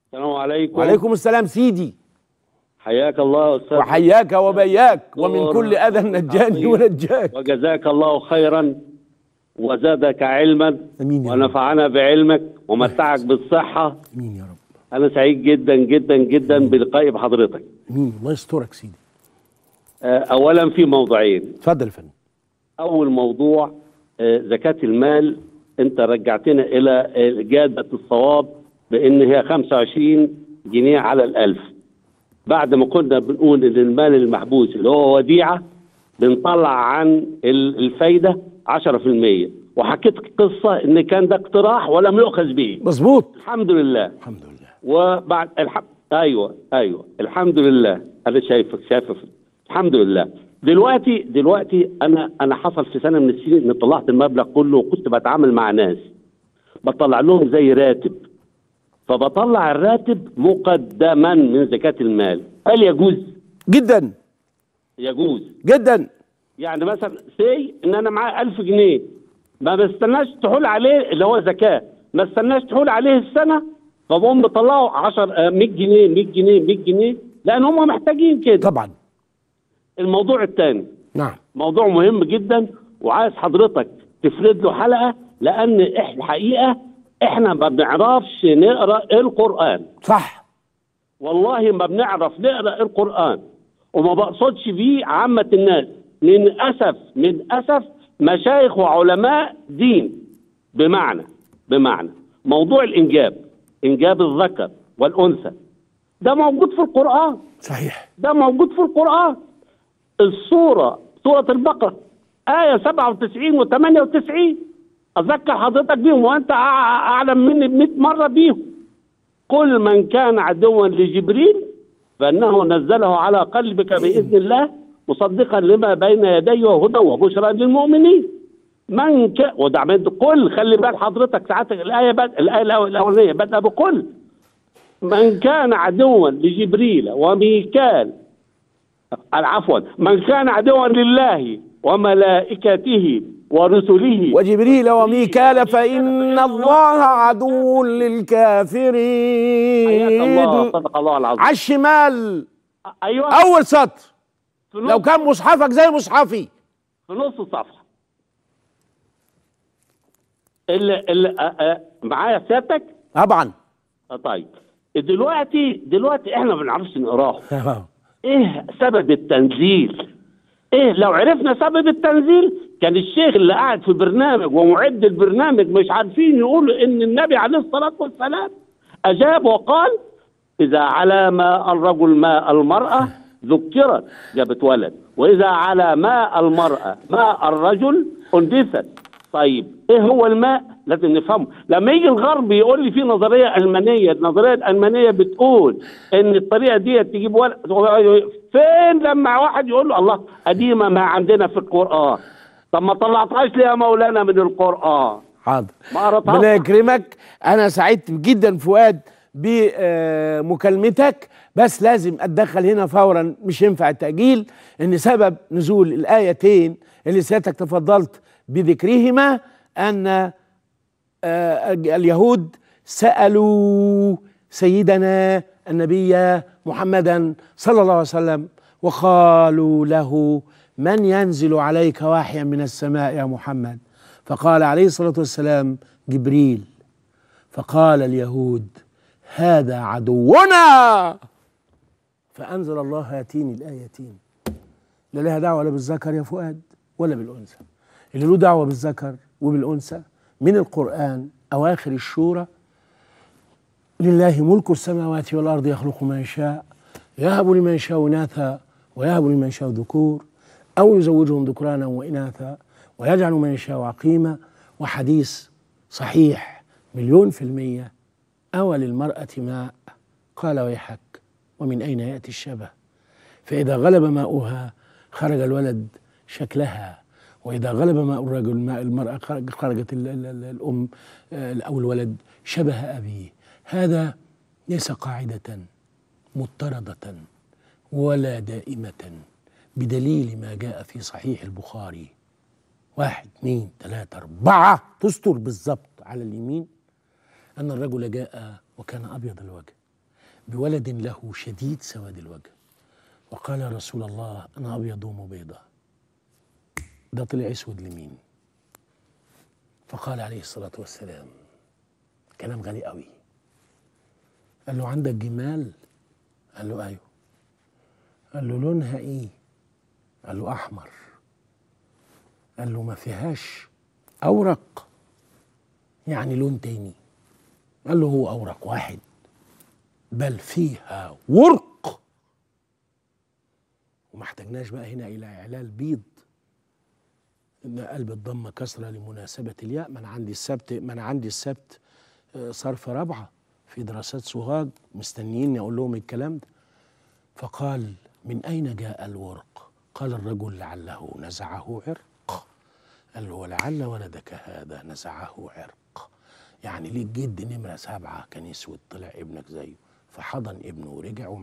السلام عليكم وعليكم السلام سيدي حياك الله يا استاذ وحياك وبياك ومن دكتور كل اذى نجاني عظيم. ونجاك وجزاك الله خيرا وزادك علما امين يا رب ونفعنا بعلمك ومتعك بالصحة امين يا رب أنا سعيد جدا جدا جدا بلقائي بحضرتك امين الله يسترك سيدي آه، أولا في موضوعين اتفضل يا فندم أول موضوع آه، زكاة المال أنت رجعتنا إلى آه، جادة الصواب بأن هي 25 جنيه على الألف بعد ما كنا بنقول إن المال المحبوس اللي هو وديعة بنطلع عن ال- الفايدة 10% وحكيت قصة إن كان ده اقتراح ولم يؤخذ به مظبوط الحمد لله الحمد لله وبعد الح... ايوه ايوه الحمد لله انا شايفك شايفك الحمد لله دلوقتي دلوقتي انا انا حصل في سنه من السنين ان طلعت المبلغ كله وكنت بتعامل مع ناس بطلع لهم زي راتب فبطلع الراتب مقدما من زكاه المال هل يجوز؟ جدا يجوز جدا يعني مثلا سي ان انا معايا 1000 جنيه ما بستناش تحول عليه اللي هو زكاه ما استناش تحول عليه السنه فبقوم بطلعوا 10 آه، 100 جنيه 100 جنيه 100 جنيه لان هم محتاجين كده طبعا الموضوع الثاني نعم موضوع مهم جدا وعايز حضرتك تفرد له حلقه لان احنا الحقيقه احنا ما بنعرفش نقرا القران صح والله ما بنعرف نقرا القران وما بقصدش بيه عامه الناس من اسف من اسف مشايخ وعلماء دين بمعنى بمعنى موضوع الانجاب انجاب الذكر والانثى ده موجود في القران صحيح ده موجود في القرآن الصورة سورة البقرة آية 97 و 98 أذكر حضرتك بيهم وأنت أع- أعلم مني ب 100 مرة بيهم كل من كان عدوا لجبريل فإنه نزله على قلبك بإذن الله مصدقا لما بين يديه وهدى وبشرى للمؤمنين من كان وده عملت كل خلي بال حضرتك ساعات الآية بد... الآية الأول- الأولانية بدأ بكل من كان عدوا لجبريل وميكال عفوا من كان عدوا لله وملائكته ورسله وجبريل وميكال فإن الله عدو حياك الله للكافرين صدق الله العظيم على الشمال ايوه أول سطر في لو نص كان مصحفك زي مصحفي في نص الصفحه اللي اللي آه، آه، معايا سيادتك طبعا آه، طيب دلوقتي دلوقتي احنا ما بنعرفش نقراه ايه سبب التنزيل ايه لو عرفنا سبب التنزيل كان الشيخ اللي قاعد في برنامج ومعد البرنامج مش عارفين يقولوا ان النبي عليه الصلاه والسلام اجاب وقال اذا على ماء الرجل ماء المراه ذكرت جابت ولد واذا على ماء المراه ماء الرجل انجست طيب ايه هو الماء لازم نفهمه لما يجي الغرب يقول لي في نظريه المانيه النظريه الالمانيه بتقول ان الطريقه دي تجيب ولد فين لما واحد يقول له الله قديمه ما عندنا في القران طب ما طلعتهاش ليه يا مولانا من القران حاضر ما قرأتهاش. ربنا يكرمك انا سعدت جدا فؤاد بمكالمتك بس لازم اتدخل هنا فورا مش ينفع التاجيل ان سبب نزول الايتين اللي سيادتك تفضلت بذكرهما ان آه، اليهود سالوا سيدنا النبي محمدا صلى الله عليه وسلم وقالوا له من ينزل عليك وحيا من السماء يا محمد فقال عليه الصلاه والسلام جبريل فقال اليهود هذا عدونا فانزل الله هاتين الايتين لا لها دعوه لا بالذكر يا فؤاد ولا بالانثى اللي له دعوه بالذكر وبالانثى من القران اواخر الشورى لله ملك السماوات والارض يخلق ما يشاء يهب لمن يشاء اناثا ويهب لمن يشاء ذكور او يزوجهم ذكرانا واناثا ويجعل من يشاء عقيما وحديث صحيح مليون في المية أوى للمرأة ماء قال ويحك ومن أين يأتي الشبه فإذا غلب ماؤها خرج الولد شكلها وإذا غلب ماء الرجل ماء المرأة خرج- خرجت ال- ال- ال- الأم آه، أو الولد شبه أبيه هذا ليس قاعدة مضطردة ولا دائمة بدليل ما جاء في صحيح البخاري واحد اثنين ثلاثة أربعة تستر بالضبط على اليمين أن الرجل جاء وكان أبيض الوجه بولد له شديد سواد الوجه وقال يا رسول الله انا ابيض ومبيضه ده طلع اسود لمين فقال عليه الصلاه والسلام كلام غالي قوي قال له عندك جمال قال له ايوه قال له لونها ايه قال له احمر قال له ما فيهاش اورق يعني لون تاني قال له هو اورق واحد بل فيها ورق وما احتاجناش بقى هنا الى اعلال بيض ان قلب الضمه كسره لمناسبه الياء ما انا عندي السبت ما انا عندي السبت آه، صرف رابعه في دراسات سوهاج مستنيين اقول لهم الكلام ده فقال من اين جاء الورق قال الرجل لعله نزعه عرق قال له ولعل ولدك هذا نزعه عرق يعني ليه الجد نمره سبعه كان يسود طلع ابنك زيه فحضن ابنه ورجع